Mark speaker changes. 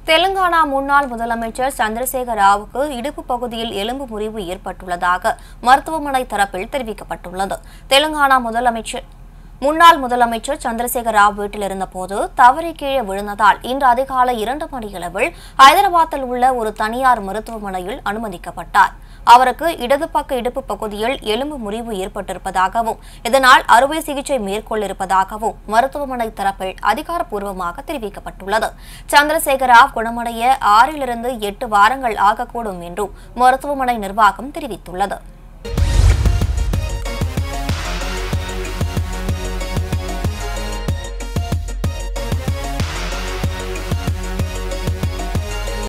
Speaker 1: தெலுங்கானா முன்னாள் முதலமைச்சர் சந்திரசேகர ராவுக்கு இடுப்பு பகுதியில் எலும்பு முறிவு ஏற்பட்டுள்ளதாக மருத்துவமனை தரப்பில் தெரிவிக்கப்பட்டுள்ளது தெலுங்கானா முதலமைச்சர் முன்னாள் முதலமைச்சர் சந்திரசேகர ராவ் வீட்டில் இருந்தபோது தவறி கீழே விழுந்ததால் இன்று அதிகாலை இரண்டு மணியளவில் ஐதராபாத்தில் உள்ள ஒரு தனியார் மருத்துவமனையில் அனுமதிக்கப்பட்டார் அவருக்கு இடது பக்க இடுப்பு பகுதியில் எலும்பு முறிவு ஏற்பட்டிருப்பதாகவும் இதனால் அறுவை சிகிச்சை மேற்கொள்ளிருப்பதாகவும் மருத்துவமனை தரப்பில் அதிகாரப்பூர்வமாக தெரிவிக்கப்பட்டுள்ளது சந்திரசேகர ராவ் குணமடைய ஆறிலிருந்து எட்டு வாரங்கள் ஆகக்கூடும் என்றும் மருத்துவமனை நிர்வாகம் தெரிவித்துள்ளது